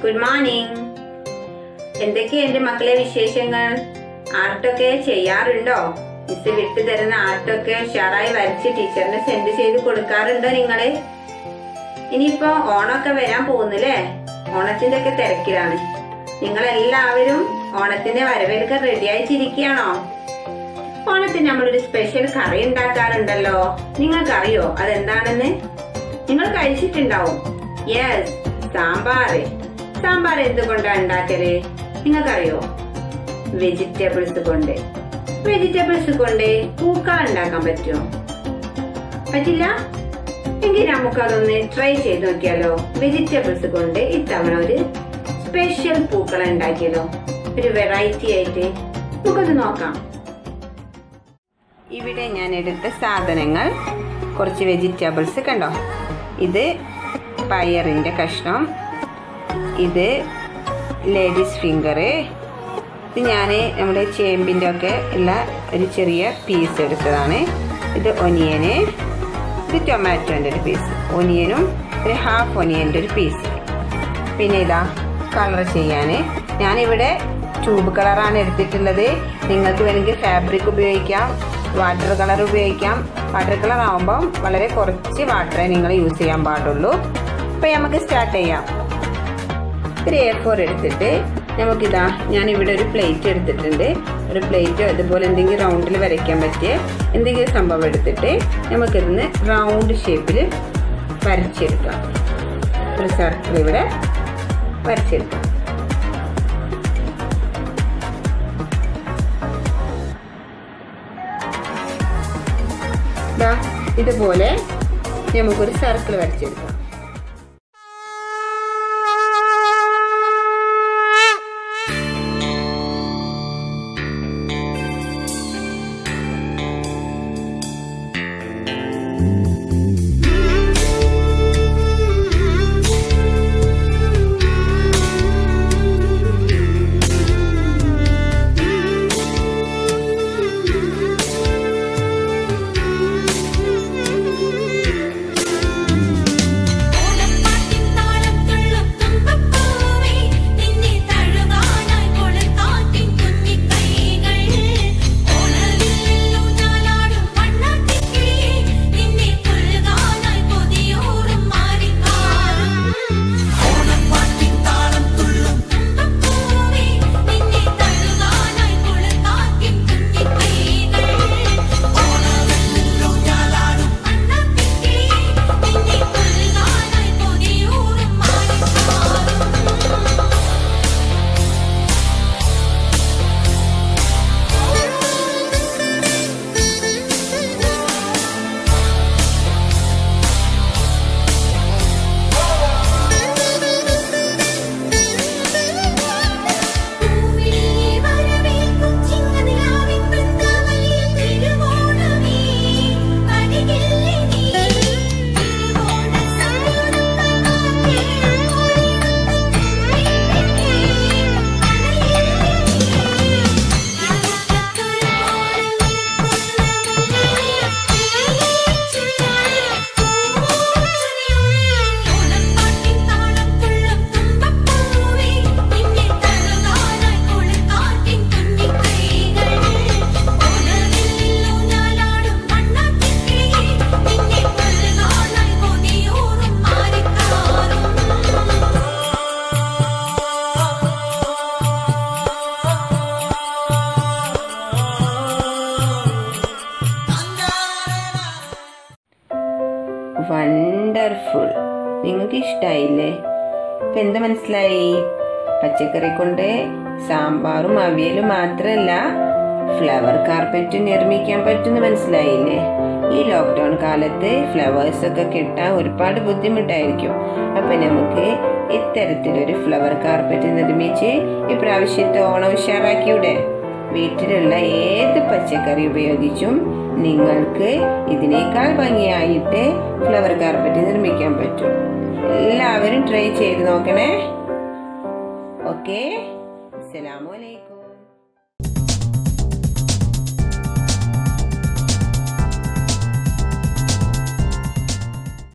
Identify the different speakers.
Speaker 1: good morning എന്തൊക്കെയാ എന്റെ മക്കളെ വിശേഷങ്ങൾ ആർട്ടൊക്കെ ചെയ്യാറുണ്ടോ മിസ് വിട്ടു തരുന്ന ആർട്ടൊക്കെ ഉഷാറായി വരച്ച് ടീച്ചറിന് സെൻഡ് ചെയ്ത് കൊടുക്കാറുണ്ടോ നിങ്ങള് ഇനിയിപ്പോ ഓണമൊക്കെ വരാൻ പോകുന്നില്ലേ ഓണത്തിന്റെ ഒക്കെ തിരക്കിലാണ് നിങ്ങൾ എല്ലാവരും ഓണത്തിന്റെ വരവേൽക്കാൻ റെഡി ആയിട്ടിരിക്കുകയാണോ ഓണത്തിന് നമ്മളൊരു സ്പെഷ്യൽ കറി ഉണ്ടാക്കാറുണ്ടല്ലോ നിങ്ങൾക്കറിയോ അതെന്താണെന്ന് നിങ്ങൾ കഴിച്ചിട്ടുണ്ടാവും യെസ് സാമ്പാർ സാമ്പാർ എന്തുകൊണ്ടാ ഉണ്ടാക്കല് നിങ്ങൾക്കറിയോ വെജിറ്റബിൾസ് കൊണ്ട് വെജിറ്റബിൾസ് കൊണ്ട് പൂക്കൾ ഉണ്ടാക്കാൻ പറ്റുമോ പറ്റില്ല എങ്കിൽ നമുക്കതൊന്ന് ട്രൈ ചെയ്ത് നോക്കിയാലോ വെജിറ്റബിൾസ് കൊണ്ട് ഇത്തവണ ഒരു സ്പെഷ്യൽ പൂക്കൾ ഉണ്ടാക്കിയാലോ ഒരു വെറൈറ്റി ആയിട്ട് നമുക്കത് നോക്കാം ഇവിടെ ഞാൻ എടുത്ത സാധനങ്ങൾ കുറച്ച് വെജിറ്റബിൾസ് കണ്ടോ ഇത് പയറിൻ്റെ കഷ്ണം ഇത് ലേഡീസ് ഫിംഗർ ഇത് ഞാൻ നമ്മുടെ ചേമ്പിൻ്റെ ഒക്കെ ഉള്ള ഒരു ചെറിയ പീസ് എടുത്തതാണ് ഇത് ഒനിയന് ഇത് ടൊമാറ്റോൻ്റെ ഒരു പീസ് ഒനിയനും ഒരു ഹാഫ് ഒനിയൻ്റെ ഒരു പീസ് പിന്നെ ഇതാ കളർ ചെയ്യാൻ ഞാനിവിടെ ട്യൂബ് കളറാണ് എടുത്തിട്ടുള്ളത് നിങ്ങൾക്ക് വേണമെങ്കിൽ ഫാബ്രിക് ഉപയോഗിക്കാം വാട്ടർ കളർ ഉപയോഗിക്കാം വാട്ടർ കളർ ആകുമ്പം വളരെ കുറച്ച് വാട്ടറേ നിങ്ങൾ യൂസ് ചെയ്യാൻ പാടുള്ളൂ അപ്പോൾ നമുക്ക് സ്റ്റാർട്ട് ചെയ്യാം ഒരു എ ഫോർ എടുത്തിട്ട് നമുക്കിതാ ഞാൻ ഇവിടെ ഒരു പ്ലേറ്റ് എടുത്തിട്ടുണ്ട് ഒരു പ്ലേറ്റോ അതുപോലെ എന്തെങ്കിലും റൗണ്ടിൽ വരയ്ക്കാൻ പറ്റിയ എന്തെങ്കിലും സംഭവം എടുത്തിട്ട് നമുക്കിതിന്ന് റൗണ്ട് ഷേപ്പിൽ വരച്ചെടുക്കാം ഒരു സർക്കിൾ ഇവിടെ വരച്ചെടുക്കാം ദാ ഇതുപോലെ നമുക്കൊരു സർക്കിൾ വരച്ചെടുക്കാം
Speaker 2: ഓണപ്പാട്ടിൻ താളം തുള്ളും തുമ്പപ്പൂവേ നിന്നെ തഴുകാനായി കൊളുത്താട്ടിൻ കുഞ്ഞിക്കൈകൾ ഓണവില്ലൂഞ്ഞാലാടും വണ്ണാത്തിക്കിളിയേ നിന്നെ കൊള്ളുകാനായി കൊതിയൂറും മാറിക്കാറും ഓണപ്പാട്ടിൻ താളം തുള്ളും തുമ്പപ്പൂവേ നിന്നെ തഴുകാനായി കൊളുത്താട്ടിൻ കുഞ്ഞിക്കൈകൾ ഓണവില്ലൂഞ്ഞാലാടും വണ്ണാത്തിക്കിളിയേ നിന്നെ കൊള്ളുകാനായി കൊതിയൂറും മാറിക്കാറും പൂവിളിയെ വരവേൽക്കും ചിങ്ങനിലാവിൻ വൃന്ദാവലിയിൽ തിരുവോണമേ അരികില്ലേ നീ തിരുവോണ സായുധത്താൽ കാക്കേഴും ഓണപ്പാട്ടിൻ താളം തുള്ളും തുമ്പപ്പൂവേ നിന്നെ തഴുകാനായി കൊളുത്താട്ടിൻ കുഞ്ഞിക്കൈകൾ ഓണവില്ലൂഞ്ഞാലാടും വണ്ണാത്തിക്കിളിയേ നിന്നെ കൊള്ളുകാനായി കൊതിയൂറും മാറിക്കാറും
Speaker 1: വണ്ടർഫുൾ നിങ്ങൾക്ക് ഇഷ്ടായില്ലേ ഇപ്പൊ എന്ത് മനസ്സിലായി പച്ചക്കറി കൊണ്ട് സാമ്പാറും അവിയലും മാത്രല്ല ഫ്ലവർ കാർപ്പറ്റ് നിർമ്മിക്കാൻ പറ്റുന്ന മനസ്സിലായില്ലേ ഈ ലോക്ക്ഡൌൺ കാലത്ത് ഫ്ലവേഴ്സ് ഒക്കെ കിട്ടാൻ ഒരുപാട് ബുദ്ധിമുട്ടായിരിക്കും അപ്പൊ നമുക്ക് ഇത്തരത്തിലൊരു ഫ്ലവർ കാർപ്പറ്റ് നിർമ്മിച്ച് ഇപ്രാവശ്യത്തെ ഓണം ഉഷാറാക്കിയൂടെ വീട്ടിലുള്ള ഏത് പച്ചക്കറി ഉപയോഗിച്ചും നിങ്ങൾക്ക് ഇതിനേക്കാൾ ഭംഗിയായിട്ട് ഫ്ലവർ കാർപ്പറ്റ് നിർമ്മിക്കാൻ പറ്റും എല്ലാവരും ട്രൈ ചെയ്ത് നോക്കണേ ഓക്കെ അസ്സലാമു അലൈക്കും